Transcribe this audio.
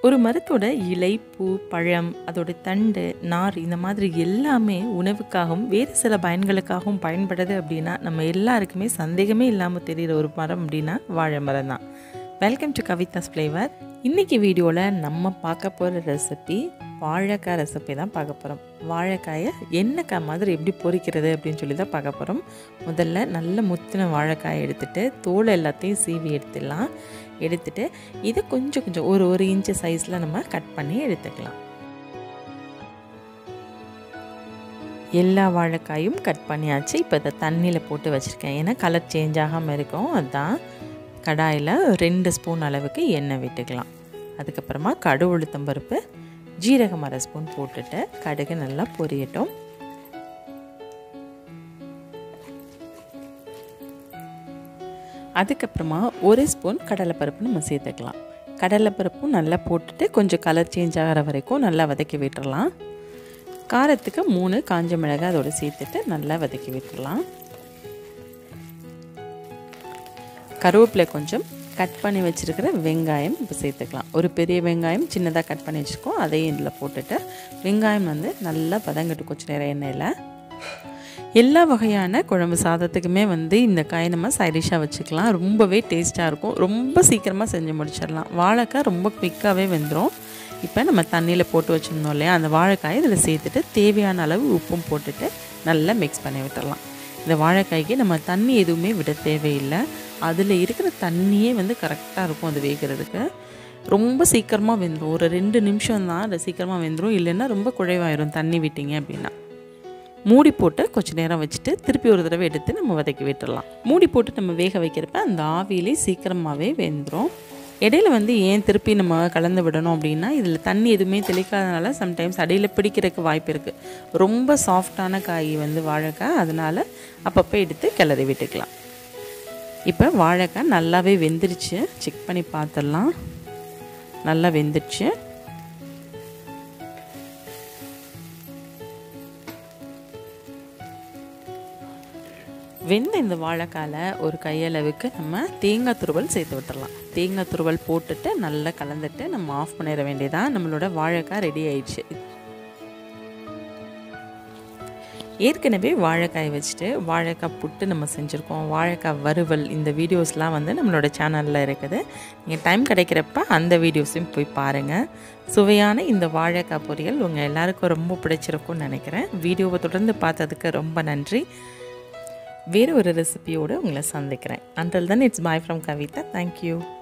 ஒரு மரத்தோட இலை பூ பழம் அதோட தண்டு நார் இந்த மாதிரி எல்லாமே உணவுக்காகவும் வேறு சில பயன்களுக்காகவும் பயன்படுது அப்படின்னா நம்ம எல்லாருக்குமே சந்தேகமே இல்லாமல் தெரிகிற ஒரு மரம் அப்படின்னா வாழை மரம் தான் வெல்கம் டு கவிதாஸ் ஃப்ளேவர் இன்றைக்கி வீடியோவில் நம்ம பார்க்க போகிற ரெசிபி வாழைக்காய் ரெசிபி தான் பார்க்க போகிறோம் வாழைக்காயை எண்ணெய்க்காய் மாதிரி எப்படி பொரிக்கிறது அப்படின்னு சொல்லி தான் பார்க்க போகிறோம் முதல்ல நல்ல முத்தின வாழைக்காயை எடுத்துகிட்டு தோல் எல்லாத்தையும் சீவி எடுத்துடலாம் எடுத்துகிட்டு இதை கொஞ்சம் கொஞ்சம் ஒரு ஒரு இன்ச்சு சைஸில் நம்ம கட் பண்ணி எடுத்துக்கலாம் எல்லா வாழைக்காயும் கட் பண்ணியாச்சு இப்போ இதை தண்ணியில் போட்டு வச்சுருக்கேன் ஏன்னா கலர் சேஞ்ச் ஆகாமல் இருக்கும் அதுதான் கடாயில் ரெண்டு ஸ்பூன் அளவுக்கு எண்ணெய் விட்டுக்கலாம் அதுக்கப்புறமா கடு உளுத்தம் பருப்பு ஜீரகம் அரை ஸ்பூன் போட்டுட்டு கடுகு நல்லா பொரியட்டும் அதுக்கப்புறமா ஒரு ஸ்பூன் கடலைப்பருப்பு நம்ம சேர்த்துக்கலாம் கடலைப்பருப்பும் நல்லா போட்டுட்டு கொஞ்சம் கலர் சேஞ்ச் ஆகிற வரைக்கும் நல்லா வதக்கி விட்டுறலாம் காரத்துக்கு மூணு காஞ்ச மிளகாய் அதோடு சேர்த்துட்டு நல்லா வதக்கி விட்டுடலாம் கருவேப்பிலை கொஞ்சம் கட் பண்ணி வச்சுருக்கிற வெங்காயம் இப்போ சேர்த்துக்கலாம் ஒரு பெரிய வெங்காயம் சின்னதாக கட் பண்ணி வச்சுருக்கோம் அதையும் இதில் போட்டுட்டு வெங்காயம் வந்து நல்லா பதங்கிட்டு கொஞ்சம் நேரம் எண்ணெயில் எல்லா வகையான குழம்பு சாதத்துக்குமே வந்து இந்த காய் நம்ம சைடிஷாக வச்சுக்கலாம் ரொம்பவே டேஸ்ட்டாக இருக்கும் ரொம்ப சீக்கிரமாக செஞ்சு முடிச்சிடலாம் வாழைக்காய் ரொம்ப குவிக்காகவே வெந்துடும் இப்போ நம்ம தண்ணியில் போட்டு வச்சுருந்தோம் இல்லையா அந்த வாழைக்காய் இதில் சேர்த்துட்டு தேவையான அளவு உப்பும் போட்டுட்டு நல்லா மிக்ஸ் பண்ணி விட்டுடலாம் இந்த வாழைக்காய்க்கு நம்ம தண்ணி எதுவுமே விட தேவையில்லை அதில் இருக்கிற தண்ணியே வந்து கரெக்டாக இருக்கும் அது வேகிறதுக்கு ரொம்ப சீக்கிரமாக வெந்துடும் ஒரு ரெண்டு நிமிஷம் தான் அது சீக்கிரமாக வெந்துடும் இல்லைன்னா ரொம்ப குழைவாயிரும் தண்ணி விட்டிங்க அப்படின்னா மூடி போட்டு கொஞ்சம் நேரம் வச்சுட்டு திருப்பி ஒரு தடவை எடுத்து நம்ம வதக்கி விட்டுடலாம் மூடி போட்டு நம்ம வேக வைக்கிறப்ப அந்த ஆவியிலே சீக்கிரமாகவே வெந்துடும் இடையில வந்து ஏன் திருப்பி நம்ம கலந்து விடணும் அப்படின்னா இதில் தண்ணி எதுவுமே தெளிக்காதனால சம்டைம்ஸ் அடியில் பிடிக்கிறதுக்கு வாய்ப்பு இருக்குது ரொம்ப சாஃப்டான காய் வந்து வாழைக்காய் அதனால் அப்பப்போ எடுத்து கிளறி விட்டுக்கலாம் இப்போ வாழைக்காய் நல்லாவே வெந்துருச்சு செக் பண்ணி பார்த்துடலாம் நல்லா வெந்துருச்சு வெந்த இந்த வாழைக்காயில் ஒரு கையளவுக்கு நம்ம தேங்காய் துருவல் சேர்த்து விட்டுடலாம் தேங்காய் துருவல் போட்டுட்டு நல்லா கலந்துட்டு நம்ம ஆஃப் பண்ணிட வேண்டியதான் நம்மளோட வாழைக்காய் ரெடி ஆயிடுச்சு ஏற்கனவே வாழைக்காய் வச்சுட்டு வாழைக்காய் புட்டு நம்ம செஞ்சுருக்கோம் வாழைக்காய் வறுவல் இந்த வீடியோஸ்லாம் வந்து நம்மளோட சேனலில் இருக்குது நீங்கள் டைம் கிடைக்கிறப்ப அந்த வீடியோஸையும் போய் பாருங்கள் சுவையான இந்த வாழைக்காய் பொரியல் உங்கள் எல்லாருக்கும் ரொம்ப பிடிச்சிருக்கும்னு நினைக்கிறேன் வீடியோவை தொடர்ந்து பார்த்ததுக்கு ரொம்ப நன்றி வேறு ஒரு ரெசிபியோடு உங்களை சந்திக்கிறேன் until then it's bye from Kavitha thank you